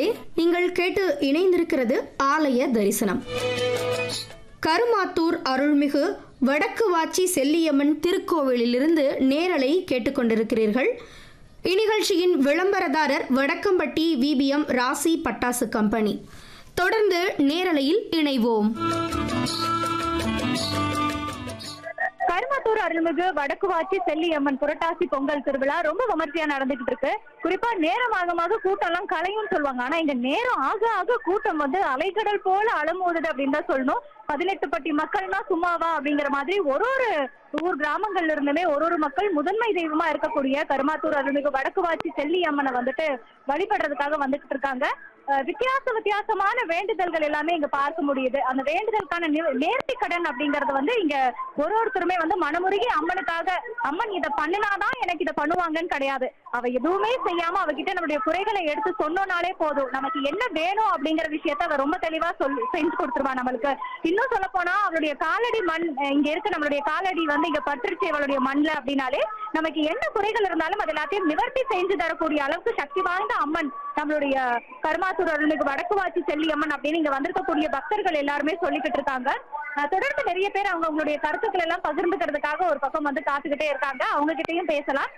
நீங்கள் கேட்டு இணைந்திருக்கிறது ஆலய தரிசனம் கருமாத்தூர் அருள்மிகு வடக்கு வாச்சி செல்லியம்மன் திருக்கோவிலிலிருந்து நேரலை கேட்டுக்கொண்டிருக்கிறீர்கள் இந்நிகழ்ச்சியின் விளம்பரதாரர் வடக்கம்பட்டி விபிஎம் ராசி பட்டாசு கம்பெனி தொடர்ந்து நேரலையில் இணைவோம் கருமாத்தூர் அருள்மிகு வடக்கு வாச்சி செல்லியம்மன் புரட்டாசி பொங்கல் திருவிழா ரொம்ப விமர்சையா நடந்துகிட்டு இருக்கு குறிப்பா நேரம் ஆகமாக கூட்டம் எல்லாம் கலையும் சொல்லுவாங்க ஆனா இங்க நேரம் ஆக ஆக கூட்டம் வந்து அலைக்கடல் போல அலமோதுது அப்படின்னு தான் சொல்லணும் பதினெட்டு பட்டி மக்கள்னா சும்மாவா அப்படிங்கிற மாதிரி ஒரு ஒரு ஊர் கிராமங்கள்ல இருந்துமே ஒரு ஒரு மக்கள் முதன்மை தெய்வமா இருக்கக்கூடிய கருமாத்தூர் அருள்மிகு வடக்கு வாச்சி செல்லியம்மனை வந்துட்டு வழிபடுறதுக்காக வந்துட்டு இருக்காங்க அஹ் வித்தியாச வித்தியாசமான வேண்டுதல்கள் எல்லாமே இங்க பார்க்க முடியுது அந்த வேண்டுதலுக்கான நி- நேர்த்தி கடன் அப்படிங்கறது வந்து இங்க ஒரு ஒருத்தருமே வந்து மனமுருகி அம்மனுக்காக அம்மன் இதை பண்ணினாதான் எனக்கு இதை பண்ணுவாங்கன்னு கிடையாது அவ எதுவுமே செய்யாம அவகிட்ட நம்மளுடைய குறைகளை எடுத்து சொன்னோம்னாலே போதும் நமக்கு என்ன வேணும் அப்படிங்கிற விஷயத்த அவ ரொம்ப தெளிவா சொல்லி செஞ்சு கொடுத்துருவா நம்மளுக்கு இன்னும் சொல்ல போனா அவளுடைய காலடி மண் அஹ் இங்க இருக்க நம்மளுடைய காலடி வந்து இங்க பற்றுச்சு அவளுடைய மண்ல அப்படின்னாலே நமக்கு என்ன குறைகள் இருந்தாலும் அது எல்லாத்தையும் நிவர்த்தி செஞ்சு தரக்கூடிய அளவுக்கு சக்தி வாய்ந்த அம்மன் நம்மளுடைய கருமாத்தூர் அருள்மிகு வடக்கு வாச்சி செல்லியம்மன் அப்படின்னு இங்க வந்திருக்கக்கூடிய பக்தர்கள் எல்லாருமே சொல்லிக்கிட்டு இருக்காங்க அஹ் தொடர்ந்து நிறைய பேர் அவங்க அவங்களுடைய கருத்துக்கள் எல்லாம் பகிர்ந்துக்கிறதுக்காக ஒரு பக்கம் வந்து காத்துக்கிட்டே இருக்காங்க அவங்க கிட்டயும் பேசலாம்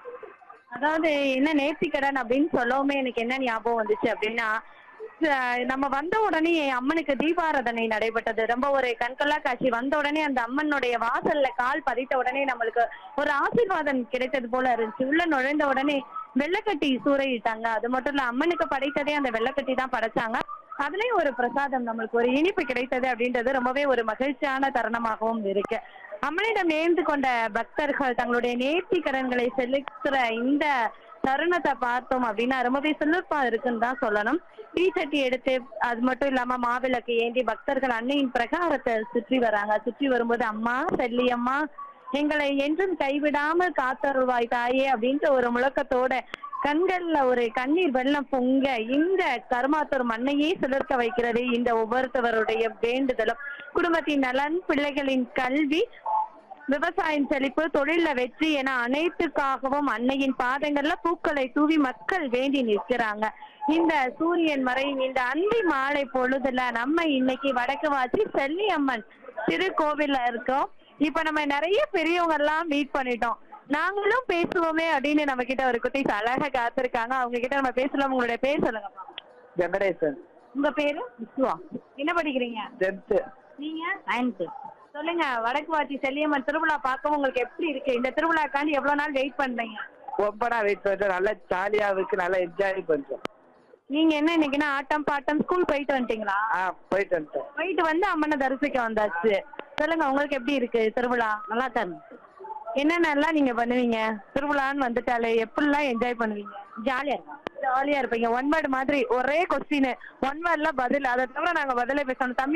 அதாவது என்ன நேர்த்திக்கடன் அப்படின்னு சொல்லவுமே எனக்கு என்ன ஞாபகம் வந்துச்சு அப்படின்னா அஹ் நம்ம வந்த உடனே அம்மனுக்கு தீபாராதனை நடைபெற்றது ரொம்ப ஒரு கண்கொள்ளா காட்சி வந்த உடனே அந்த அம்மனுடைய வாசல்ல கால் பதித்த உடனே நம்மளுக்கு ஒரு ஆசீர்வாதம் கிடைத்தது போல இருந்துச்சு உள்ள நுழைந்த உடனே வெள்ளக்கட்டி சூறையிட்டாங்க அது மட்டும் இல்ல அம்மனுக்கு படைத்ததே அந்த வெள்ளக்கட்டி தான் படைச்சாங்க அதுலயும் ஒரு பிரசாதம் நம்மளுக்கு ஒரு இனிப்பு கிடைத்தது அப்படின்றது ரொம்பவே ஒரு மகிழ்ச்சியான தருணமாகவும் இருக்கு அம்மனிடம் நேர்ந்து கொண்ட பக்தர்கள் தங்களுடைய நேர்த்தி கடன்களை செலுத்துற இந்த தருணத்தை பார்த்தோம் அப்படின்னா ரொம்பவே சிலிர்ப்பா இருக்குன்னு தான் சொல்லணும் தீச்சட்டி எடுத்து அது மட்டும் இல்லாம மாவிளக்கு ஏந்தி பக்தர்கள் அன்னையின் பிரகாரத்தை சுற்றி வராங்க சுற்றி வரும்போது அம்மா செல்லியம்மா எங்களை என்றும் கைவிடாமல் காத்தருள்வாய் தாயே அப்படின்ற ஒரு முழக்கத்தோட கண்கள்ல ஒரு கண்ணீர் வெள்ளம் பொங்க இந்த கருமாத்தூர் மண்ணையே சிலிர்க்க வைக்கிறது இந்த ஒவ்வொருத்தவருடைய வேண்டுதலும் குடும்பத்தின் நலன் பிள்ளைகளின் கல்வி விவசாயம் செழிப்பு தொழில்ல வெற்றி என அனைத்துக்காகவும் அன்னையின் பாதங்கள்ல பூக்களை தூவி மக்கள் வேண்டி நிற்கிறாங்க இந்த சூரியன் மறையும் இந்த அந்தி மாலை பொழுதுல நம்ம இன்னைக்கு வடக்கு வாச்சி செல்லியம்மன் திருக்கோவில்ல இருக்கோம் இப்ப நம்ம நிறைய பெரியவங்க எல்லாம் மீட் பண்ணிட்டோம் நாங்களும் பேசுவோமே அப்படின்னு நம்ம கிட்ட ஒரு குட்டி அழகா காத்திருக்காங்க அவங்க கிட்ட நம்ம பேசலாம் உங்களுடைய பேர் சொல்லுங்கப்பா ஜெனரேஷன் உங்க பேரு விஸ்வா என்ன படிக்கிறீங்க டென்த்து நீங்க நைன்த்து சொல்லுங்க வடக்கு வாச்சி செல்லியம்மன் திருவிழா பார்க்கவும் உங்களுக்கு எப்படி இருக்கு இந்த திருவிழாக்காண்டி எவ்வளவு நாள் வெயிட் பண்றீங்க ரொம்ப நாள் வெயிட் பண்ணிட்டோம் நல்லா ஜாலியா இருக்கு நல்லா என்ஜாய் பண்றோம் நீங்க என்ன இன்னைக்குன்னா ஆட்டம் பாட்டம் ஸ்கூல் போயிட்டு வந்துட்டீங்களா ஆ போயிட்டு வந்துட்டோம் போயிட்டு வந்து அம்மனை தரிசிக்க வந்தாச்சு சொல்லுங்க உங்களுக்கு எப்படி இருக்கு திருவிழா நல்லா தான் என்னென்னலாம் நீங்க பண்ணுவீங்க திருவிழான்னு வந்துட்டாலே எப்படிலாம் என்ஜாய் பண்ணுவீங்க ஜாலியா இருக்கும் ஜாலியா இருப்பீங்க ஒன் வேர்டு மாதிரி ஒரே கொஸ்டின் ஒன் வேர்ட்ல பதில் அதை தவிர நாங்க பதிலே பேசணும் தம்பி